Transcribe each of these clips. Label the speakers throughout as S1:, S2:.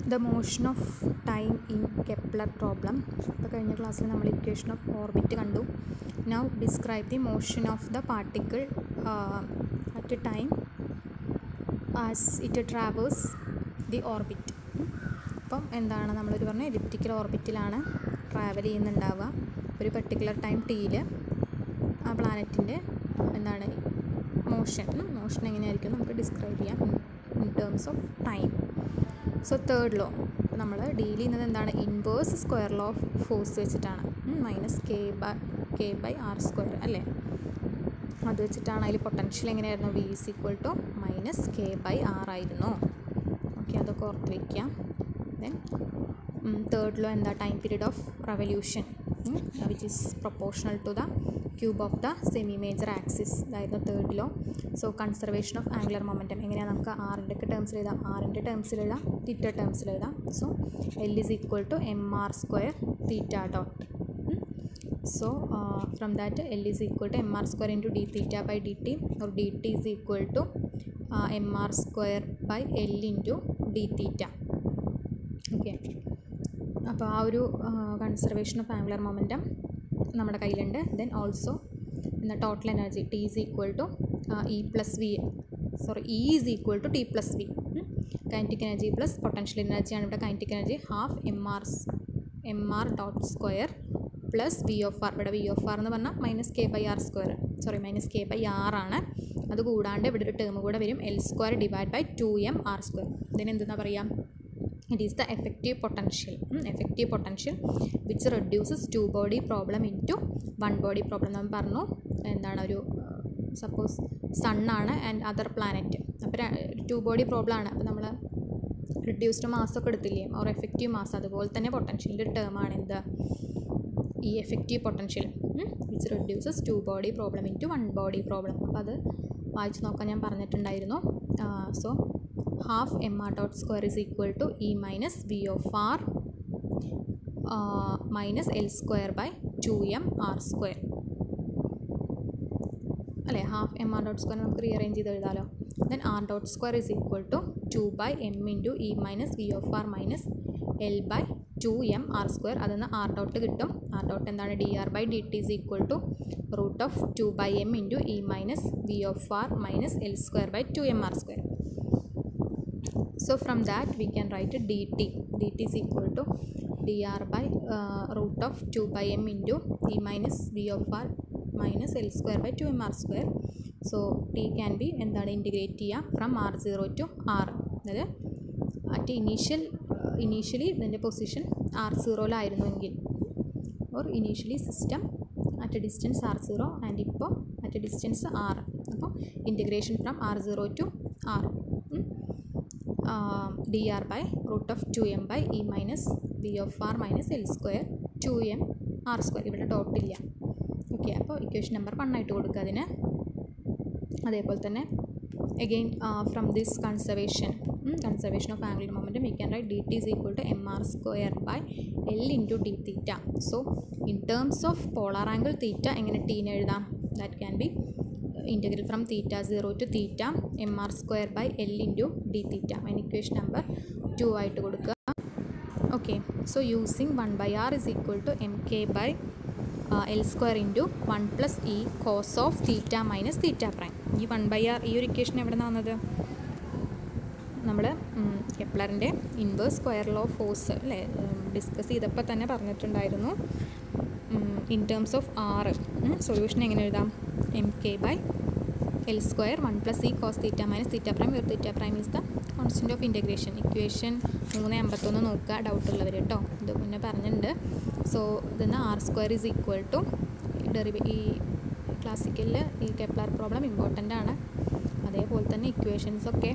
S1: The motion of time in Kepler problem ഇപ്പോൾ കഴിഞ്ഞ ക്ലാസ്സിൽ നമ്മൾ ഇക്വേഷൻ ഓഫ് ഓർബിറ്റ് കണ്ടു now describe the motion of the particle at a time as it traverses the orbit അപ്പം എന്താണ് നമ്മളൊരു പറഞ്ഞ എലിപ്റ്റിക്കൽ ഓർബിറ്റിലാണ് ട്രാവൽ ചെയ്യുന്നുണ്ടാവുക ഒരു പെർട്ടിക്കുലർ ടൈം ടീയിൽ ആ പ്ലാനറ്റിൻ്റെ എന്താണ് മോഷൻ മോഷൻ എങ്ങനെയായിരിക്കും നമുക്ക് ഡിസ്ക്രൈബ് ചെയ്യാം in terms of time so third law നമ്മൾ ഡീൽ ചെയ്യുന്നത് എന്താണ് inverse square law of force വെച്ചിട്ടാണ് minus K by K by R square അല്ലേ അത് വെച്ചിട്ടാണ് അതിൽ പൊട്ടൻഷ്യൽ എങ്ങനെയായിരുന്നു V is equal to minus K by R ആയിരുന്നു ഓക്കെ അതൊക്കെ ഓർത്ത് വയ്ക്കാം ദെൻ തേർഡ് ലോ എന്താ time period of revolution which is proportional to the cube of the semi major axis അതായത് third law so conservation of angular momentum എങ്ങനെയാണ് നമുക്ക് ആറിൻ്റെ ഒക്കെ ടേംസിൽ എഴുതാം ആറിൻ്റെ ടേംസിൽ എഴുതാം തീറ്റ ടേംസിൽ എഴുതാം so L is equal to M R square theta dot so uh, from that L is equal to mr square into d theta by dt or dt is equal to uh, mr square by L into d theta okay അപ്പോൾ ആ ഒരു conservation of angular momentum നമ്മുടെ കയ്യിലുണ്ട് then also എന്ന total energy T is equal to E plus V sorry E is equal to T plus V kinetic energy plus potential എനർജിയാണ് ഇവിടെ kinetic energy half M R M R dot square plus V of R ഇവിടെ V of R എന്ന് പറഞ്ഞാൽ minus K by R square sorry minus K by R ആണ് അത് കൂടാണ്ട് ഇവിടെ ഒരു ടേം കൂടെ വരും L square divide by two M R square ഇതിന് എന്തെന്നാ പറയാം it is the effective potential effective potential which reduces two body problem into one body problem നമ്മൾ പറഞ്ഞു എന്താണ് ഒരു സപ്പോസ് സണ്ണാണ് ആൻഡ് അതർ പ്ലാനറ്റ് അപ്പോൾ ടു ബോഡി പ്രോബ്ലം ആണ് അപ്പോൾ നമ്മൾ റിഡ്യൂസ്ഡ് മാസമൊക്കെ എടുത്തില്ലേ ഓർ എഫക്റ്റീവ് മാസം അതുപോലെ തന്നെ പൊട്ടൻഷ്യലിൻ്റെ ഒരു ടേമാണ് എന്ത് ഈ effective potential which reduces two body problem into one body problem അപ്പോൾ അത് വായിച്ച് നോക്കാൻ ഞാൻ പറഞ്ഞിട്ടുണ്ടായിരുന്നു so half M R dot square is equal to E minus V of R minus L square by two M R square അല്ലേ half M R dot square നമുക്ക് rearrange ചെയ്ത് എഴുതാമല്ലോ then R dot square is equal to two by M into E minus V of R minus L by two M R square അതിൽ നിന്ന് R dot കിട്ടും R dot എന്താണ് D R by D T is equal to root of two by M into E minus V of R minus L square by two M R square so from that we can write a dt dt is equal to dr by uh, root of 2 by m into e minus v of r minus l square by 2 m r square so t can be എന്താണ് integrate ചെയ്യുക from R zero to R അതായത് at initial initially ഇതിൻ്റെ position R സീറോയിലായിരുന്നുവെങ്കിൽ or initially system at a distance R zero and ഇപ്പോൾ at a distance R അപ്പോൾ integration from R zero to R D R by root of two M by E minus V of R minus L square two M R square ഇവിടെ ഡോട്ടില്ല okay അപ്പോൾ equation number one ആയിട്ട് കൊടുക്കുക അതിന് അതേപോലെ തന്നെ again from this conservation conservation of angular momentum we can write D T is equal to M R square by L into D theta so in terms of polar angle theta എങ്ങനെ ടീനെ എഴുതാം that can be integral from theta 0 to theta mr square by l into d theta അതിന് equation number two ആയിട്ട് കൊടുക്കുക okay so using one by R is equal to M K by L square into one plus E cos of theta minus theta prime ഈ one by R ഈ ഒരു equation എവിടെ നിന്നാണ് വന്നത് നമ്മൾ കെപ്ലറിൻ്റെ ഇൻവേഴ്സ് സ്ക്വയർ ലോ ഫോഴ്സ് അല്ലേ discuss ചെയ്തപ്പോൾ തന്നെ പറഞ്ഞിട്ടുണ്ടായിരുന്നു in terms of R solution എങ്ങനെ എഴുതാം M K by L square one plus E cos theta minus theta prime where theta prime is the constant of integration equation മൂന്ന് അമ്പത്തൊന്ന് നോക്കുക doubt ഉള്ളവർ കേട്ടോ ഇത് മുന്നേ പറഞ്ഞിട്ടുണ്ട് സോ ഇതിന്ന് R square is equal to ഡെറിവേ ഈ ക്ലാസിക്കലിൽ ഈ കെപ്ലർ പ്രോബ്ലം ഇമ്പോർട്ടൻ്റ് ആണ് അതേപോലെ തന്നെ ഇക്വേഷൻസൊക്കെ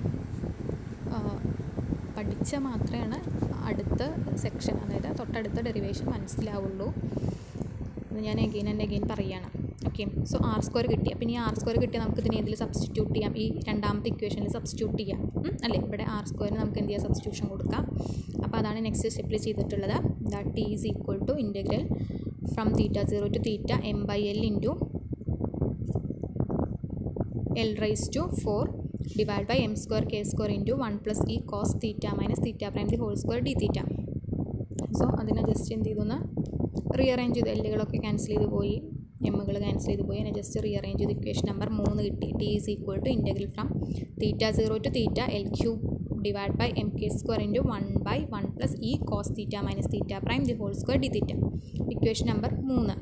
S1: പഠിച്ച മാത്രമാണ് അടുത്ത സെക്ഷൻ അതായത് തൊട്ടടുത്ത ഡെറിവേഷൻ മനസ്സിലാവുള്ളൂ അത് ഞാൻ എഗെയിൻ ആൻഡ് എഗെയിൻ പറയുകയാണ് ഓക്കെ സോ ആർ സ്ക്വയർ കിട്ടി അപ്പം ഇനി ആർ സ്ക്വയർ കിട്ടിയാൽ നമുക്ക് ഇതിനെ ഇതിൽ സബ്സ്റ്റിറ്റ്യൂട്ട് ചെയ്യാം ഈ രണ്ടാമത്തെ ഇക്വേഷനിൽ സബ്സ്റ്റിറ്റ്യൂട്ട് ചെയ്യാം അല്ലേ ഇവിടെ ആർ സ്ക്വയറിന് നമുക്ക് എന്ത് ചെയ്യാം സബ്സ്റ്റിറ്റ്യൂഷൻ കൊടുക്കാം അപ്പോൾ അതാണ് നെക്സ്റ്റ് സ്റ്റെപ്പിൽ ചെയ്തിട്ടുള്ളത് that T is equal to integral from theta zero to theta M by L into L raise to four divide by M square K square into one plus E cos theta minus theta prime the whole square D theta so അതിനെ just എന്ത് ചെയ്തു rearrange ചെയ്തു എല്ലുകളൊക്കെ cancel ചെയ്ത് പോയി എമ്മുകൾ cancel ചെയ്ത് പോയി അതിനെ just rearrange ചെയ്ത് ഇക്വേഷൻ നമ്പർ മൂന്ന് കിട്ടി T is equal to integral from theta zero to theta L cube divide by M K square into one by one plus E cos theta minus theta prime the whole square D theta equation number മൂന്ന്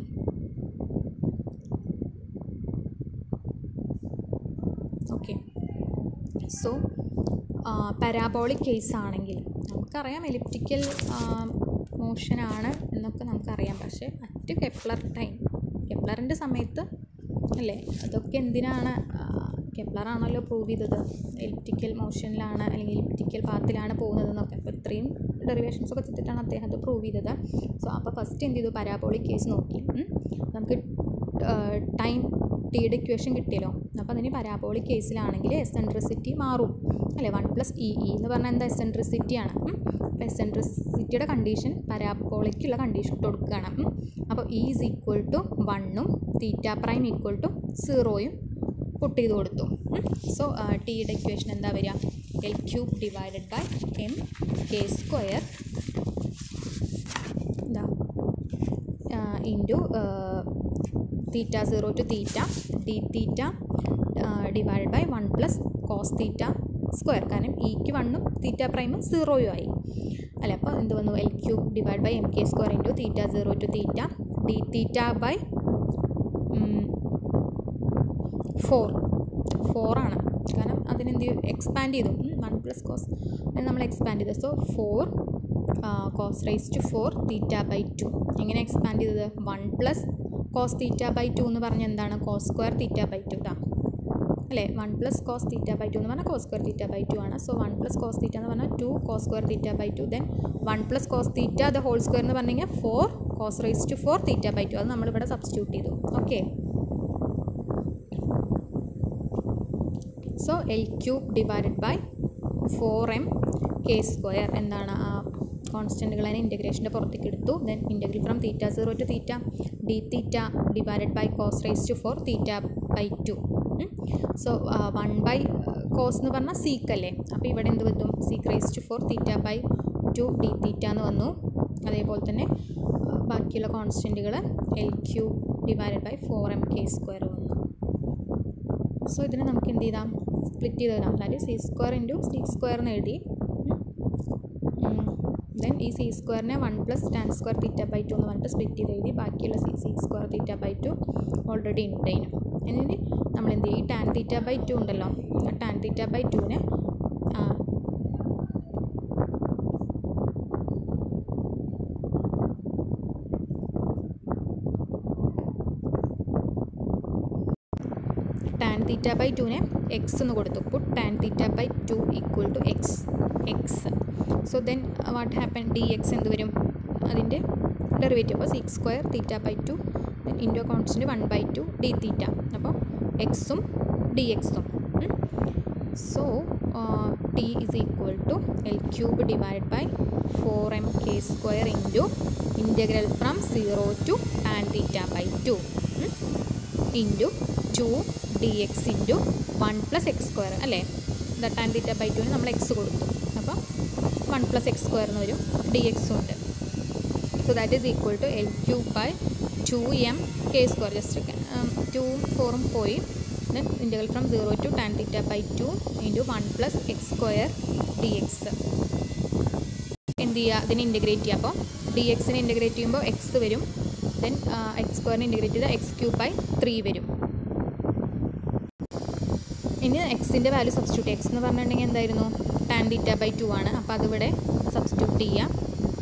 S1: okay so parabolic case ആണെങ്കിൽ നമുക്കറിയാം elliptical മോഷനാണ് എന്നൊക്കെ നമുക്കറിയാം പക്ഷേ at Kepler time കെപ്ലറിൻ്റെ സമയത്ത് അല്ലേ അതൊക്കെ എന്തിനാണ് കെപ്ലറാണല്ലോ പ്രൂവ് ചെയ്തത് എലിപ്റ്റിക്കൽ മോഷനിലാണ് അല്ലെങ്കിൽ എലിപ്റ്റിക്കൽ പാത്തിലാണ് പോകുന്നതെന്നൊക്കെ അപ്പോൾ ഇത്രയും ഡെറിവേഷൻസ് ഒക്കെ ചെയ്തിട്ടാണ് അദ്ദേഹം അത് പ്രൂവ് ചെയ്തത് സോ അപ്പോൾ ഫസ്റ്റ് എന്ത് ചെയ്തു പാരാബോളിക് കേസ് നോക്കി ഉം. നമുക്ക് ടൈം ടിയുടെ ഇക്വേഷൻ കിട്ടിയല്ലോ അപ്പോൾ അതിന് പരാബോളിക് കേസിലാണെങ്കിൽ എസെൻട്രിസിറ്റി മാറും അല്ലേ വൺ പ്ലസ് ഇ ഇ എന്ന് പറഞ്ഞാൽ എന്താ എസെൻട്രിസിറ്റിയാണ് അപ്പോൾ എസെൻട്രിസിറ്റിയുടെ കണ്ടീഷൻ പരാബോളിക്കുള്ള കണ്ടീഷൻ ഇട്ട് കൊടുക്കുകയാണ് ഉം. അപ്പോൾ ഇ ഈസ് ഈക്വൽ ടു വണ്ണും തീറ്റ പ്രൈം ഈക്വൽ ടു സീറോയും പുട്ട് ചെയ്ത് കൊടുത്തു സോ ടിയുടെ ഇക്വേഷൻ എന്താ വരിക L cube divided by M K square എന്താ into theta zero to theta D theta divide by one plus cos theta square കാരണം ഇക്ക് വണ്ണും തീറ്റ പ്രൈമും സീറോയും ആയി അല്ല അപ്പോൾ എന്ത് വന്നു L cube divide by M K square into theta zero to theta D theta by four ഫോറാണ് കാരണം അതിനെന്ത് എക്സ്പാൻഡ് ചെയ്തു വൺ പ്ലസ് കോസ് അതിന് നമ്മൾ എക്സ്പാൻഡ് ചെയ്തു so four cos raise to four theta by two എങ്ങനെ എക്സ്പാൻഡ് ചെയ്തത് one plus cos theta by two എന്ന് പറഞ്ഞാൽ എന്താണ് cos square theta by two ഇതാ അല്ലേ one plus cos theta by two എന്ന് പറഞ്ഞാൽ cos square theta by two ആണ് so one plus cos theta എന്ന് പറഞ്ഞാൽ two cos square theta by two then one plus cos theta the whole square എന്ന് പറഞ്ഞു കഴിഞ്ഞാൽ four cos raise to four theta by two അത് നമ്മളിവിടെ substitute ചെയ്തു okay so L cube divided by four M K square എന്താണ് ആ കോൺസ്റ്റൻറ്റുകളെ ഇൻറ്റഗ്രേഷൻ്റെ പുറത്തേക്ക് എടുത്തു then integral from theta zero to theta D theta divided by cos raise to four theta by two so one by cos എന്ന് പറഞ്ഞാൽ sec അല്ലേ അപ്പോൾ ഇവിടെ എന്ത് പറ്റും sec raise to four theta by two D theta എന്ന് വന്നു അതേപോലെ തന്നെ ആ, ബാക്കിയുള്ള കോൺസ്റ്റൻറ്റുകൾ L cube divided by four M K square വന്നു സോ ഇതിനെ നമുക്ക് എന്ത് ചെയ്താം സ്പ്ലിറ്റ് ചെയ്ത് എഴുതാം അതായത് sec square into sec square എന്ന് എഴുതി ദെൻ ഈ സി സ്ക്വയറിനെ one plus tan square theta by two എന്ന് പറഞ്ഞിട്ട് സ്പ്ലിറ്റ് ചെയ്ത് എഴുതി ബാക്കിയുള്ള sec sec square theta by two already ഉണ്ടായിന് എന്നിട്ട് നമ്മൾ എന്ത് ചെയ്യും ഈ ടാൻ തീറ്റ ബൈ ടു ഉണ്ടല്ലോ ആ ടാൻ തീറ്റ ബൈ ടുവിനെ ടാൻ തീറ്റ ബൈ ടുവിനെ എക്സ് എന്ന് കൊടുത്തു put tan theta by two equal to X X so then what happen D X എന്ത് വരും അതിൻ്റെ ഡെറിവേറ്റീവ് അപ്പോൾ sec square theta by two then into constant one by two D theta അപ്പോൾ എക്സും D എക്സും so T is equal to L cube divide by four M K square into integral from zero to tan theta by two into two D X into one plus X square അല്ലേ the tan theta by ടുവിന് നമ്മൾ X കൊടുത്തു അപ്പോൾ one plus X square എന്ന് വരും d എക്സും ഉണ്ട് so that is equal to L cube by two M K square just ടൂവും ഫോറും പോയി then integral from zero to tan theta by two into one plus X square d X എന്ത് ചെയ്യുക അതിനെ ഇൻറ്റഗ്രേറ്റ് ചെയ്യുക അപ്പോൾ ഡി എക്സിനെ integrate ചെയ്യുമ്പോൾ എക്സ് വരും ദെൻ എക്സ് സ്ക്വയറിനെ ഇൻറ്റഗ്രേറ്റ് ചെയ്താൽ എക്സ് ക്യൂബ് ബൈ ത്രീ വരും ഇനി എക്സിൻ്റെ വാല്യൂ സബ്സ്റ്റിറ്റ്യൂട്ട് എക്സ് എന്ന് പറഞ്ഞിട്ടുണ്ടെങ്കിൽ എന്തായിരുന്നു ടാൻ തീറ്റ ബൈ ടു ആണ് അപ്പോൾ അതിവിടെ സബ്സ്റ്റിറ്റ്യൂട്ട് ചെയ്യാം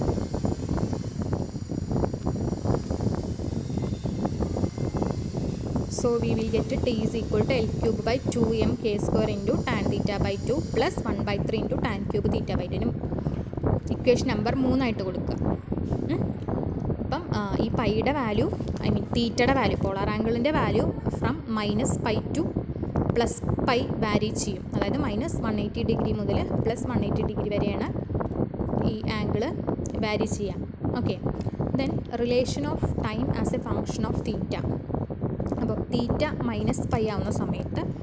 S1: So we will get t is equal to L cube by 2m k square into tan theta by 2 plus 1 by 3 into tan cube theta by 2 equation number മൂന്നായിട്ട് കൊടുക്കുക ഉം. അപ്പം ആ, ഈ പൈയുടെ വാല്യൂ ഐ മീൻ തീറ്റയുടെ value polar ആംഗിളിൻ്റെ value from minus pi to plus pi vary ചെയ്യും അതായത് മൈനസ് വൺ എയ്റ്റി ഡിഗ്രി മുതൽ പ്ലസ് വൺ എയ്റ്റി ഡിഗ്രി വരെയാണ് ഈ ആംഗിള് വാരി ചെയ്യാം okay then relation of time as a function of theta അപ്പോൾ theta minus pi ആവുന്ന സമയത്ത്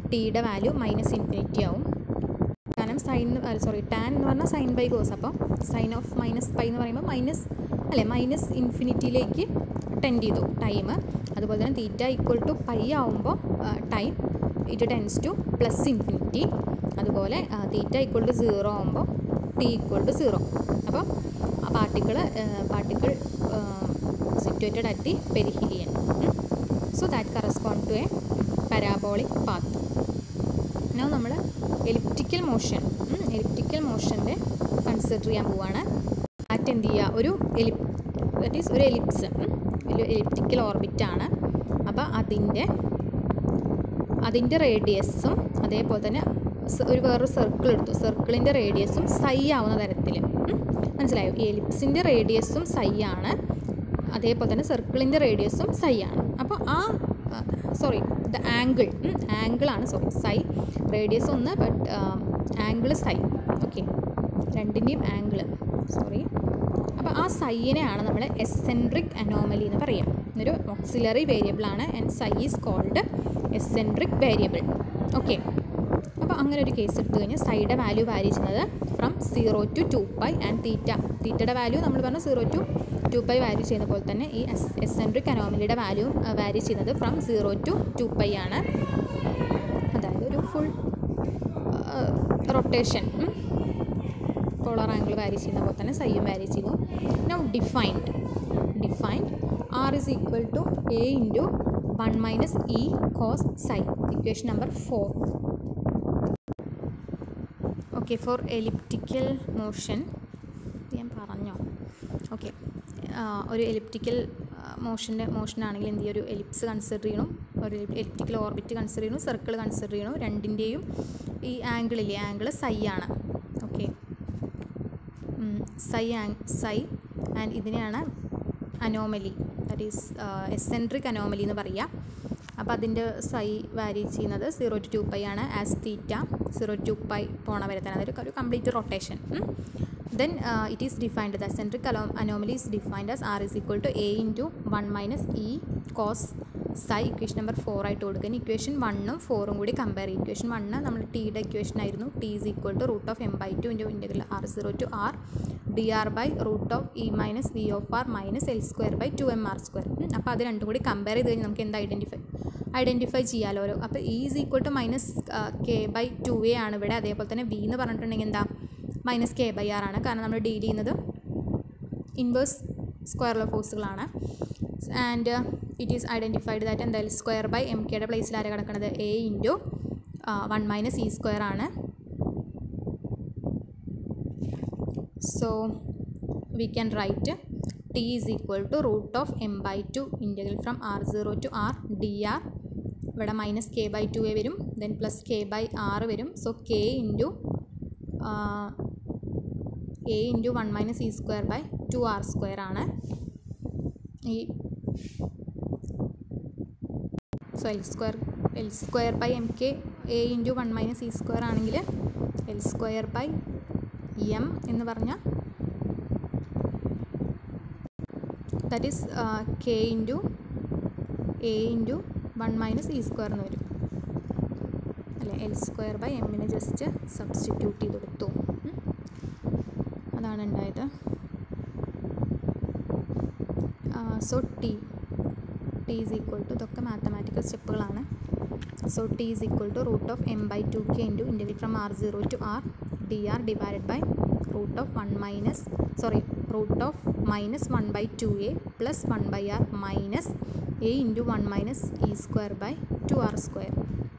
S1: ടിയുടെ വാല്യൂ മൈനസ് ഇൻഫിനിറ്റി ആവും കാരണം സൈൻ സോറി ടാൻ എന്ന് പറഞ്ഞാൽ സൈൻ ബൈ കോസ് അപ്പോൾ സൈൻ ഓഫ് മൈനസ് പൈ എന്ന് പറയുമ്പോൾ മൈനസ് അല്ലേ മൈനസ് ഇൻഫിനിറ്റിയിലേക്ക് ടെൻഡ് ചെയ്തു ടൈം അതുപോലെ തന്നെ തീറ്റ ഈക്വൽ ടു പൈ ആവുമ്പോൾ time it tends to plus infinity അതുപോലെ തീറ്റ ഈക്വൽ ടു സീറോ ആകുമ്പോൾ ടി ഈക്വൽ ടു സീറോ അപ്പോൾ ആ particle particle situated at the perihelion so that correspond to a parabolic path no നമ്മൾ elliptical motion elliptical മോഷൻ്റെ consider ചെയ്യാൻ പോവാണ് at എന്ത് ചെയ്യുക ഒരു എലിപ് ദറ്റ് ഈസ് ഒരു എലിപ്സ് ഒരു എലിപ്റ്റിക്കൽ ഓർബിറ്റാണ് അപ്പോൾ അതിൻ്റെ അതിൻ്റെ റേഡിയസും അതേപോലെ തന്നെ ഒരു വേറൊരു സർക്കിൾ എടുത്തു സർക്കിളിൻ്റെ റേഡിയസും സൈ ആവുന്ന തരത്തിൽ മനസ്സിലായോ ഈ എലിപ്സിൻ്റെ റേഡിയസും സൈ ആണ് അതേപോലെ തന്നെ സർക്കിളിൻ്റെ റേഡിയസും സൈ ആണ് അപ്പോൾ ആ സോറി ദ ആംഗിൾ ആംഗിളാണ് സോറി സൈ റേഡിയസ് ഒന്ന് ബട്ട് ആംഗിൾ സൈ ഓക്കെ രണ്ടിൻ്റെയും ആംഗിൾ സോറി അപ്പോൾ ആ സൈനെയാണ് നമ്മൾ എസെൻട്രിക് അനോമലി എന്ന് പറയുക ഒരു ഓക്സിലറി വേരിയബിളാണ് and psi is called eccentric variable okay അപ്പോൾ അങ്ങനെ ഒരു കേസ് എടുത്തു കഴിഞ്ഞാൽ സൈയുടെ വാല്യൂ വാരി ചെയ്യുന്നത് from zero to two pi and theta തീറ്റയുടെ വാല്യൂ നമ്മൾ പറഞ്ഞു zero to two pi value ചെയ്യുന്ന പോലെ തന്നെ ഈ എസ് എസെൻട്രിക് അനോമലിയുടെ വാല്യൂ വാരി ചെയ്യുന്നത് from zero to two pi ആണ് അതായത് ഒരു ഫുൾ റൊട്ടേഷൻ പോളർ ആംഗിൾ വാരി ചെയ്യുന്ന പോലെ തന്നെ സൈയും വാരി ചെയ്യുന്നു now defined defined r is equal to a into one minus e cos psi equation number four okay four elliptical motion ഞാൻ പറഞ്ഞോ ഓക്കെ ഒരു എലിപ്റ്റിക്കൽ മോഷൻ്റെ മോഷനാണെങ്കിൽ എന്ത് ചെയ്യുക ഒരു എലിപ്സ് കൺസിഡർ ചെയ്യണം ഒരു എലിപ്റ്റിക്കൽ ഓർബിറ്റ് കൺസിഡർ ചെയ്യണം സർക്കിൾ കൺസിഡർ ചെയ്യണം രണ്ടിൻ്റെയും ഈ ആംഗിളില്ലേ ആംഗിൾ സൈ ആണ് ഓക്കെ സൈ ആങ് സൈ ആൻഡ് ഇതിനെയാണ് anomaly that is eccentric anomaly എന്ന് പറയുക അപ്പോൾ അതിൻ്റെ സൈ വാരി ചെയ്യുന്നത് സീറോ ടു ടു പൈ ആണ് as theta zero to pi പോണ വരെ തന്നെ അതൊരു ഒരു complete rotation then it is defined the centric അലോ anomaly is defined as r is equal to a into one minus e cos psi equation number four ആയിട്ട് കൊടുക്കുക equation വണ്ണും ഫോറും കൂടി കമ്പയർ ചെയ്യും ഇക്വേഷൻ വണ്ണ് നമ്മൾ ടിയുടെ ഇക്വേഷൻ ആയിരുന്നു t is equal to root of m by two into integral r zero to R D R by root of e minus V of R minus L square by two M R square അപ്പോൾ അത് രണ്ടും കൂടി compare ചെയ്ത് കഴിഞ്ഞാൽ നമുക്ക് എന്താ identify identify ചെയ്യാമല്ലോ ഓരോ അപ്പോൾ e is equal to minus K by two a ആണ് ഇവിടെ അതേപോലെ തന്നെ വി എന്ന് പറഞ്ഞിട്ടുണ്ടെങ്കിൽ എന്താ മൈനസ് കെ ബൈ ആർ ആണ് കാരണം നമ്മൾ ഡീൽ ചെയ്യുന്നത് ഇൻവേഴ്സ് സ്ക്വയർ ഫോഴ്സുകളാണ് and it is identified that എന്തായാലും സ്ക്വയർ ബൈ എം കെയുടെ പ്ലേസിൽ ആരെ കിടക്കുന്നത് a into one minus e square ആണ് so we can write t is equal to root of m by two integral from R zero to R D r ഇവിടെ minus K by two a വരും then plus k by r വരും so k into a into one minus e square by two r square ആണ് ഈ so l square l square by M k a into one minus e square ആണെങ്കിൽ l square by m എന്ന് പറഞ്ഞാൽ that is k into a into one minus e square എന്ന് വരും അല്ലേ l square by എമ്മിനെ just substitute ചെയ്ത് കൊടുത്തു അതാണ് ഉണ്ടായത് so t t is equal to ഇതൊക്കെ മാത്തമാറ്റിക്കൽ സ്റ്റെപ്പുകളാണ് so T is equal to root of m by two K into integral from R zero to R D r divided by root of one minus sorry root of minus one by two a plus one by r minus a into one minus e square by two r square